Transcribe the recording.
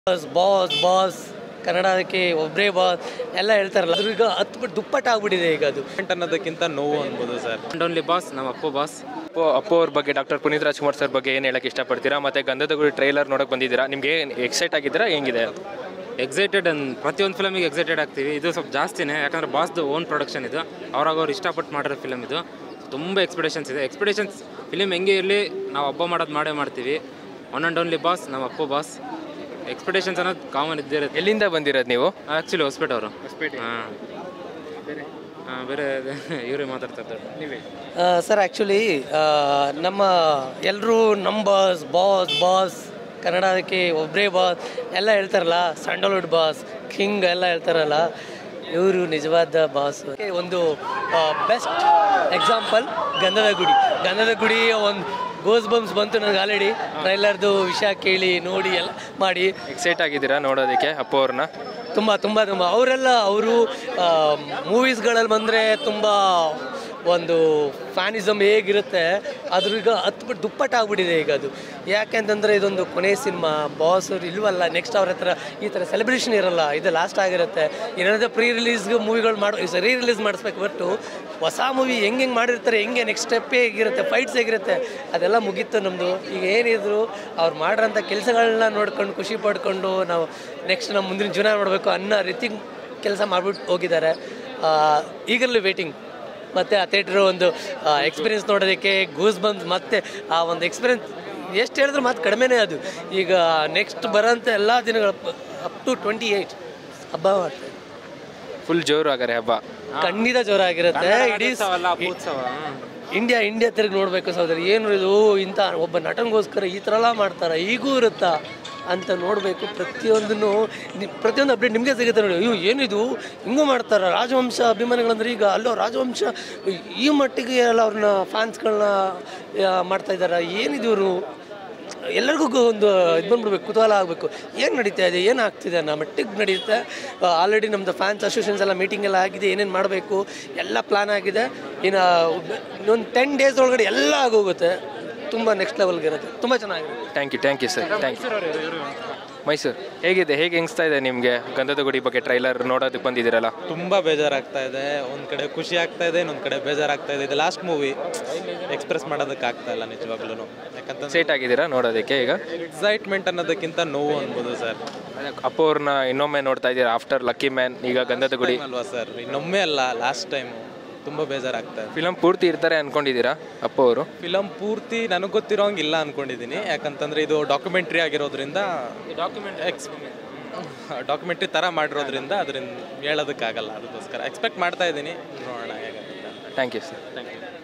Boss boss boss ಕನ್ನಡಕ್ಕೆ ಒಬ್ಬರೇ boss ಎಲ್ಲ ಹೇಳ್ತಾರಲ್ಲ ಅದ್ರ ಈಗ ಹತ್ತು ಬಿಟ್ಟು ದುಪ್ಪಟ್ಟು ಆಗ್ಬಿಟ್ಟಿದೆ ಈಗ ಅದು ಕಂಟೆಂಟ್ ಅನ್ನೋದಕ್ಕಿಂತ ನೋವು ಅನ್ಬೋದು ಸರ್ ಅಂಡ್ ಓನ್ಲಿ ಬಾಸ್ ನಮ್ಮ ಅಪ್ಪು ಬಾಸ್ ಅಪ್ಪು ಅಪ್ಪು ಅವ್ರ ಬಗ್ಗೆ ಡಾಕ್ಟರ್ ಪುನೀತ್ ರಾಜ್ಕುಮಾರ್ ಸರ್ ಬಗ್ಗೆ ಏನು ಹೇಳಕ್ಕೆ ಇಷ್ಟಪಡ್ತೀರಾ ಮತ್ತೆ ಗಂಧದ ಗುಡಿ ಟ್ರೈಲರ್ ನೋಡಕ್ ಬಂದಿದ್ದೀರಾ ನಿಮ್ಗೆ ಎಕ್ಸೈಟ್ ಆಗಿದ್ದೀರಾ ಹೆಂಗಿದೆ ಎಕ್ಸೈಟೆಡ್ ಅಂಡ್ ಪ್ರತಿಯೊಂದು ಫಿಲಮಿಗೆ ಎಕ್ಸೈಟೆಡ್ ಆಗ್ತೀವಿ ಇದು ಸ್ವಲ್ಪ ಜಾಸ್ತಿನೇ ಯಾಕಂದ್ರೆ ಬಾಸ್ದು ಓನ್ ಪ್ರೊಡಕ್ಷನ್ ಇದು ಅವ್ರಾಗ ಅವ್ರು ಇಷ್ಟಪಟ್ಟು ಮಾಡಿರೋ ಫಿಲಮ್ ಇದು ತುಂಬ ಎಕ್ಸ್ಪೆಕ್ಟೇಷನ್ಸ್ ಇದೆ ಎಕ್ಸ್ಪೆಕ್ಟೇಷನ್ಸ್ ಫಿಲಿಮ್ ಹೆಂಗೆ ಇರಲಿ ನಾವು ಹಬ್ಬ ಮಾಡೋದು ಮಾಡೇ ಮಾಡ್ತೀವಿ ಒನ್ ಆ್ಯಂಡ್ ಓನ್ಲಿ ಬಾಸ್ ನಮ್ಮ ಅಪ್ಪು ಬಾಸ್ ಎಕ್ಸ್ಪೆಕ್ಟೇಷನ್ಸ್ ಅನ್ನೋದು ಕಾಮನ್ ಇದ್ದೇ ಇರುತ್ತೆ ಎಲ್ಲಿಂದ ಬಂದಿರೋದು ನೀವು ಆ್ಯಕ್ಚುಲಿ ಹೊಸಪೇಟೆ ಅವರು ಹಾಂ ಹಾಂ ಬೇರೆ ಇವರೇ ಮಾತಾಡ್ತಾ ಇದ್ದಾರೆ ನೀವೇ ಸರ್ ಆ್ಯಕ್ಚುಲಿ ನಮ್ಮ ಎಲ್ಲರೂ ನಮ್ಮ ಬಾಸ್ ಬಾಸ್ ಬಾಸ್ ಕನ್ನಡಕ್ಕೆ ಒಬ್ಬರೇ ಬಾಸ್ ಎಲ್ಲ ಹೇಳ್ತಾರಲ್ಲ ಸ್ಯಾಂಡಲ್ವುಡ್ ಬಾಸ್ ಕಿಂಗ್ ಎಲ್ಲ ಹೇಳ್ತಾರಲ್ಲ ಇವರು ನಿಜವಾದ ಬಾಸ್ ಒಂದು ಬೆಸ್ಟ್ ಎಕ್ಸಾಂಪಲ್ ಗಂಧದ ಗುಡಿ ಗಂಧದ ಗುಡಿ ಒಂದು ಗೋಸ್ ಬಂಪ್ಸ್ ಬಂತು ನನಗೆ ಆಲ್ರೆಡಿ ಟ್ರೈಲರ್ದು ವಿಷಯ ಕೇಳಿ ನೋಡಿ ಎಲ್ಲ ಮಾಡಿ ಎಕ್ಸೈಟ್ ಆಗಿದ್ದೀರಾ ನೋಡೋದಕ್ಕೆ ಅಪ್ಪು ಅವ್ರನ್ನ ತುಂಬ ತುಂಬ ತುಂಬ ಅವರೆಲ್ಲ ಅವರು ಮೂವೀಸ್ಗಳಲ್ಲಿ ಬಂದರೆ ತುಂಬ ಒಂದು ಫ್ಯಾನಿಸಮ್ ಹೇಗಿರುತ್ತೆ ಅದ್ರ ಈಗ ಹತ್ತು ಬಿಟ್ಟು ದುಪ್ಪಟ್ಟು ಆಗ್ಬಿಟ್ಟಿದೆ ಈಗ ಅದು ಯಾಕೆಂತಂದರೆ ಇದೊಂದು ಕೊನೆ ಸಿನಿಮಾ ಬಾಸ್ ಅವ್ರು ಇಲ್ವಲ್ಲ ನೆಕ್ಸ್ಟ್ ಅವ್ರ ಹತ್ರ ಈ ಥರ ಸೆಲೆಬ್ರೇಷನ್ ಇರಲ್ಲ ಇದು ಲಾಸ್ಟ್ ಆಗಿರುತ್ತೆ ಏನಾದರೂ ಪ್ರೀ ರಿಲೀಸ್ಗೆ ಮೂವಿಗಳು ಮಾಡೋ ರೀ ರಿಲೀಸ್ ಮಾಡಿಸ್ಬೇಕು ಬಟ್ಟು ಹೊಸ ಮೂವಿ ಹೆಂಗೆ ಹೆಂಗೆ ಮಾಡಿರ್ತಾರೆ ಹೆಂಗೆ ನೆಕ್ಸ್ಟ್ ಸ್ಟೆಪ್ ಹೇಗಿರುತ್ತೆ ಫೈಟ್ಸ್ ಹೇಗಿರುತ್ತೆ ಅದೆಲ್ಲ ಮುಗೀತು ನಮ್ಮದು ಈಗ ಏನಿದ್ರು ಅವ್ರು ಮಾಡಿರೋಂಥ ಕೆಲಸಗಳನ್ನ ನೋಡ್ಕೊಂಡು ಖುಷಿ ಪಡ್ಕೊಂಡು ನಾವು ನೆಕ್ಸ್ಟ್ ನಮ್ಮ ಮುಂದಿನ ಜೀವನ ಮಾಡಬೇಕು ಅನ್ನೋ ರೀತಿ ಕೆಲಸ ಮಾಡಿಬಿಟ್ಟು ಹೋಗಿದ್ದಾರೆ ಈಗಲೂ ವೇಟಿಂಗ್ ಮತ್ತು ಆ ಥಿಯೇಟ್ರ್ ಒಂದು ಎಕ್ಸ್ಪೀರಿಯನ್ಸ್ ನೋಡೋದಕ್ಕೆ ಗೂಸ್ ಬಂದು ಮತ್ತೆ ಆ ಒಂದು ಎಕ್ಸ್ಪೀರಿಯನ್ಸ್ ಎಷ್ಟು ಹೇಳಿದ್ರು ಮಾತು ಕಡಿಮೆನೇ ಅದು ಈಗ ನೆಕ್ಸ್ಟ್ ಬರೋಂಥ ಎಲ್ಲ ದಿನಗಳು ಅಪ್ ಟು ಟ್ವೆಂಟಿ ಏಯ್ಟ್ ಹಬ್ಬ ಮಾಡ್ತಾರೆ ಫುಲ್ ಜೋರು ಆಗಾರೆ ಹಬ್ಬ ಖಂಡಿತ ಜೋರಾಗಿರುತ್ತೆ ಇಡೀ ಅಲ್ಲ ಅಪ್ಪೋತ್ಸವ ಹ್ಮ್. ಇಂಡಿಯಾ ಇಂಡಿಯಾ ತಿರುಗಿ ನೋಡಬೇಕು ಸಹೋದರಿ ಏನು ಇದು ಇಂಥ ಒಬ್ಬ ನಟನಿಗೋಸ್ಕರ ಈ ಥರ ಎಲ್ಲ ಮಾಡ್ತಾರ ಈಗೂ ಇರುತ್ತಾ ಅಂತ ನೋಡಬೇಕು ಪ್ರತಿಯೊಂದನ್ನು ನಿ- ಪ್ರತಿಯೊಂದು ಅಪ್ಡೇಟ್ ನಿಮಗೆ ಸಿಗುತ್ತೆ ನೋಡಿ ಅಯ್ಯೋ ಏನಿದು ಹಿಂಗೂ ಮಾಡ್ತಾರ ರಾಜವಂಶ ಅಭಿಮಾನಿಗಳಂದ್ರೆ ಈಗ ಅಲ್ಲೋ ರಾಜವಂಶ ಈ ಮಟ್ಟಿಗೆ ಎಲ್ಲ ಅವ್ರನ್ನ ಫ್ಯಾನ್ಸ್ಗಳನ್ನ ಮಾಡ್ತಾ ಇದ್ದಾರೆ ಏನಿದು ಇವರು ಎಲ್ಲರಿಗೂ ಗೊ- ಒಂದು ಇದು ಬಂದ್ಬಿಡ್ಬೇಕು ಕುತೂಹಲ ಆಗಬೇಕು ಏನು ನಡೀತಾ ಇದೆ ಏನು ಆಗ್ತಿದೆ ಅನ್ನೋ ಮಟ್ಟಿಗೆ ನಡೆಯುತ್ತೆ ಆಲ್ರೆಡಿ ನಮ್ಮದು ಫ್ಯಾನ್ಸ್ ಅಸೋಸಿಯೇಷನ್ಸ್ ಎಲ್ಲ ಮೀಟಿಂಗ್ ಎಲ್ಲ ಆಗಿದೆ ಏನೇನು ಮಾಡಬೇಕು ಎಲ್ಲ ಪ್ಲಾನ್ ಆಗಿದೆ ಇನ್ನು ಇನ್ನೊಂದು ಟೆನ್ ಡೇಸ್ ಒಳಗಡೆ ಎಲ್ಲ ಆಗೋಗುತ್ತೆ ತುಂಬ ನೆಕ್ಸ್ಟ್ ಲೆವೆಲ್ಗೆ ಇರುತ್ತೆ ತುಂಬ ಚೆನ್ನಾಗಿರುತ್ತೆ thank you thank you sir thank you Mysuru ಹೇಗಿದೆ ಹೇಗೆ ಅನಿಸ್ತಾ ಇದೆ ನಿಮಗೆ ಗಂಧದ ಗುಡಿ ಬಗ್ಗೆ ಟ್ರೈಲರ್ ನೋಡೋದಕ್ಕೆ ಬಂದಿದ್ದೀರಲ್ಲ ತುಂಬ ಬೇಜಾರಾಗ್ತಾ ಇದೆ ಒಂದು ಕಡೆ ಖುಷಿ ಆಗ್ತಾ ಇದೆ ಇನ್ನೊಂದು ಕಡೆ ಬೇಜಾರಾಗ್ತಾ ಇದೆ ಇದು ಲಾಸ್ಟ್ ಮೂವಿ ಎಕ್ಸ್ಪ್ರೆಸ್ ಮಾಡೋದಕ್ಕೆ ಆಗ್ತಾ ಇಲ್ಲ ನಿಜವಾಗ್ಲೂ ಯಾಕಂತಂದ್ರೆ ಎಕ್ಸೈಟ್ ಆಗಿದ್ದೀರಾ ನೋಡೋದಕ್ಕೆ ಈಗ ಎಕ್ಸೈಟ್ಮೆಂಟ್ ಅನ್ನೋದಕ್ಕಿಂತ ನೋವು ಅನ್ಬೋದು ಸರ್ ಅಪ್ಪು ಅವ್ರನ್ನ ಇನ್ನೊಮ್ಮೆ ನೋಡ್ತಾ ಇದ್ದೀರಾ ಆಫ್ಟರ್ ಲಕ್ಕಿ ಮ್ಯಾನ್ ಈಗ ಗಂಧದ ಗುಡಿ ಅಲ್ವಾ ಸರ್ ಇನ್ನೊಮ್ಮೆ ಅಲ್ಲ ಲಾಸ್ಟ್ ಟೈಮು ತುಂಬ ಬೇಜಾರಾಗ್ತಾ ಇದೆ ಫಿಲಮ್ ಪೂರ್ತಿ ಇರ್ತಾರೆ ಅನ್ಕೊಂಡಿದ್ದೀರಾ ಅಪ್ಪು ಅವರು ಫಿಲಮ್ ಪೂರ್ತಿ ನನಗೆ ಗೊತ್ತಿರೋಂಗೆ ಇಲ್ಲ ಅನ್ಕೊಂಡಿದ್ದೀನಿ ಯಾಕಂತಂದ್ರೆ ಇದು ಡಾಕ್ಯುಮೆಂಟ್ರಿ ಆಗಿರೋದ್ರಿಂದ ಎಕ್ಸ್ ಡಾಕ್ಯುಮೆಂಟ್ರಿ ಥರ ಮಾಡಿರೋದ್ರಿಂದ ಅದರಿಂದ ಹೇಳೋದಕ್ಕಾಗಲ್ಲ ಅದಕ್ಕೋಸ್ಕರ ಎಕ್ಸ್ಪೆಕ್ಟ್ ಮಾಡ್ತಾ ಇದ್ದೀನಿ ನೋಡೋಣ ಹೇಗಾಗುತ್ತೆ ಥ್ಯಾಂಕ್ ಯು ಸರ್